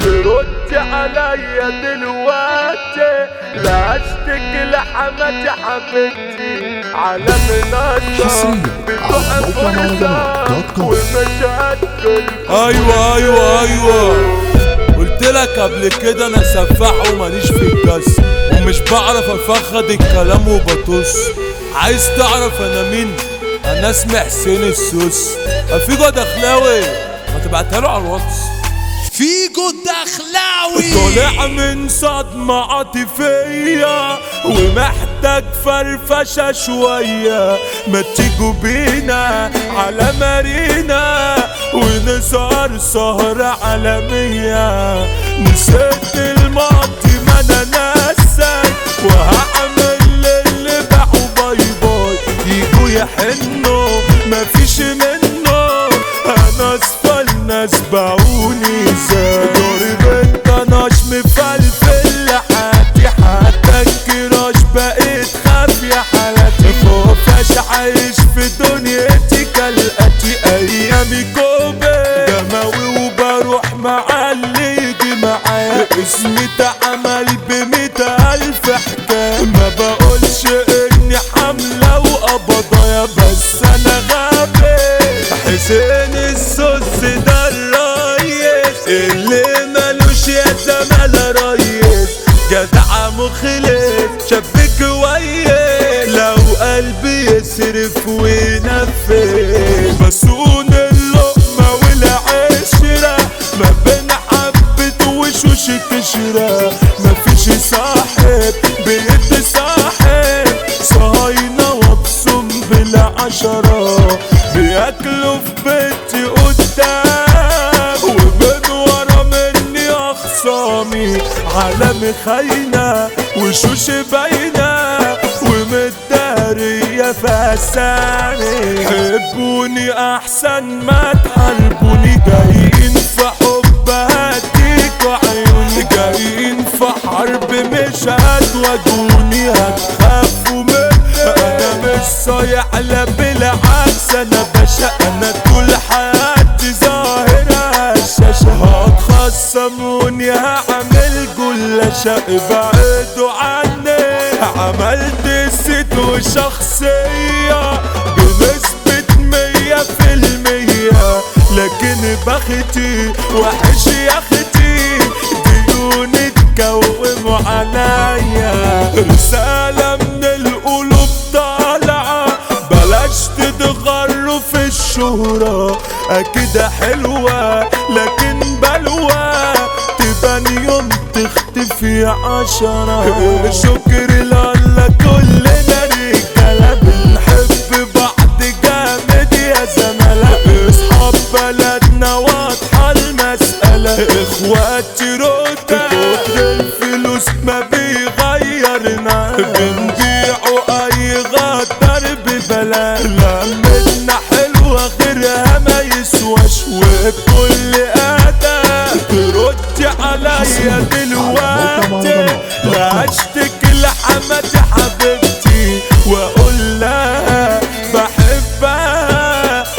ترد عليا دلوقتي لا اشتكي لحماتي حبيبتي على منصة حصرياً بتوع على موقع مهرجانات دوت فرصة كوم. ومشاكل ايوه ايوه ايوه قلت لك قبل كده انا سفاح وماليش في الجس ومش بعرف افخد الكلام وبطص عايز تعرف انا مين انا اسمي حسين السوس فيجو دخلاوي ما تبعتها له على الواتس فيجو دخلاوي طالع من صدمة عاطفية ومحتاج فرفشة شوية ما تيجوا بينا على مارينا ونسهر سهرة عالمية نسيت الماضي ما انا ناسك وهعمل اللي باعوا باي باي يجوا يحنوا مفيش منه انا اسفل ناس باعوني زي ضارب الطناش مفلفل لحياتي حتى الكراش بقيت خاف يا حالاتي خوفاش عايش في دنيتي كالاتي ايامي كوبي دموي وبروح مع اللي يجي معايا اسمي اتعمل بمية الف حكاية ما بقولش اني حملة وقبضايا بس انا غبي حسين السوس ده الريس اللي ملوش يا زمالة ريس جدع مخلص شاب كويس لو قلبي يصرف وينفذ بسون اللقمة والعشرة ما بين حبة وشوش كشرة مفيش صاحب بيتصاحب صهاينة وابصم بالعشرة بياكلوا في بيتي قدام ومن ورا مني اخصامي عالم خاينة وشوش باينة ومتدارية فساني حبوني احسن ما تحاربوني جايين في حب هديكوا عيوني جايين في حرب مش هتواجهوني هتخافوا مني انا مش صايع لا بالعكس انا باشا انا طول حياتي ظاهرة الشاشة هتخصموني هعمل جلاشة ابعدوا عني عملت ست وشخصية بنسبة مية في المية لكن بختي وحش يا اختي ديوني تكوموا عليا رسالة من القلوب طالعة بلاش تتغروا في الشهرة أكيد حلوة لكن بلوى تبان يوم تختفي عشرة شكر لله كلنا رجالة بنحب بعض جامد يا زملاء اصحاب بلدنا واضحة المسألة اخواتي روتا الفلوس ما بيغيرنا بنبيعوا اي غدر ببلاش لمتنا حلوة غيرها ما يسواش وبكل اداء ترد عليا دلوقتي لا اشتكي لحماتي حبيبتي واقول لها بحبها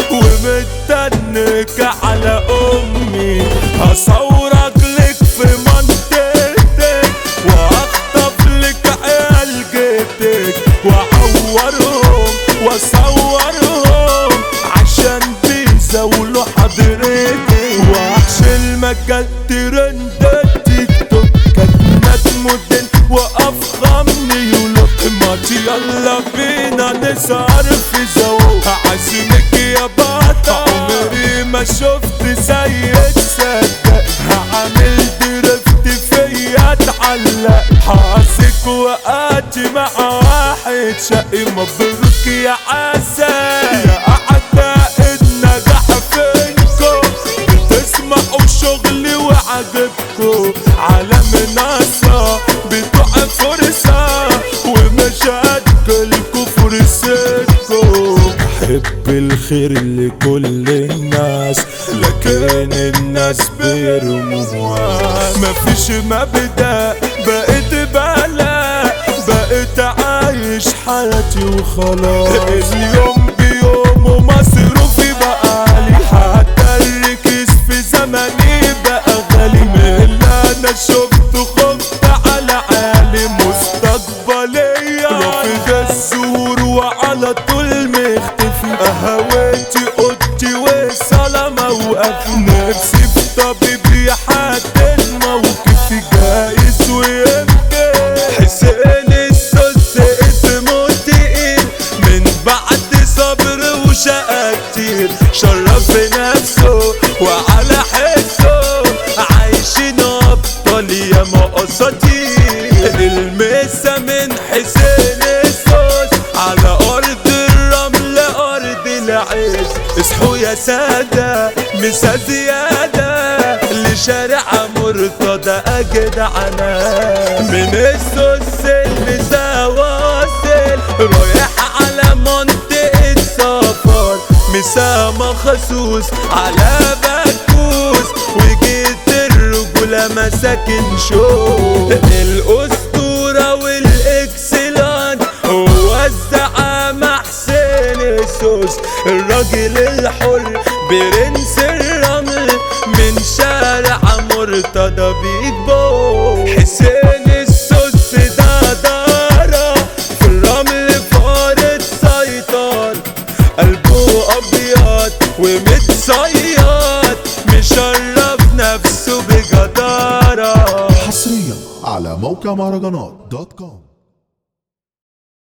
ومتنك على امي هصورك لك في منطقتك واخطف لك عيال جيتك واعورهم واصورهم عشان بيزاولوا حضرتك وحش المجال ترند تيك توك كلمات مدن وافخم نيولوك ماتي يلا بينا نسهر في زوق عازمك يا بطل عمري ما شفت زيك صدق هعمل درفت فيا اتعلق حاسك وقاتي مع واحد شقي مبروك يا عسل يا اعداء النجاح فينكم بتسمعوا شغلي وعجبكم على منصة بتوع فرصة ومشاكلكم فرصتكم بحب الخير لكل الناس لكن الناس بيرموها مفيش مبدأ بقيت بلا بقيت عايش حياتي وخلاص اليوم بيوم ومصروفي بقى لي حتى الركز في زمني بقى غالي من سادة مسا زيادة لشارع مرتضى أجدعنا من السوس المسا واصل رايح على منطقة سفر مسا مخصوص على بكوس وجيت الرجولة مساكن شو الأسطورة والإكسلان هو الزعامة حسين السوس الراجل الحر برنس الرمل من شارع مرتضى بيكبو حسين السوس ده دارة في الرمل فارد سيطر قلبه أبيض ومتصيد مشرف نفسه بجدارة حصريا على موقع مهرجانات دوت كوم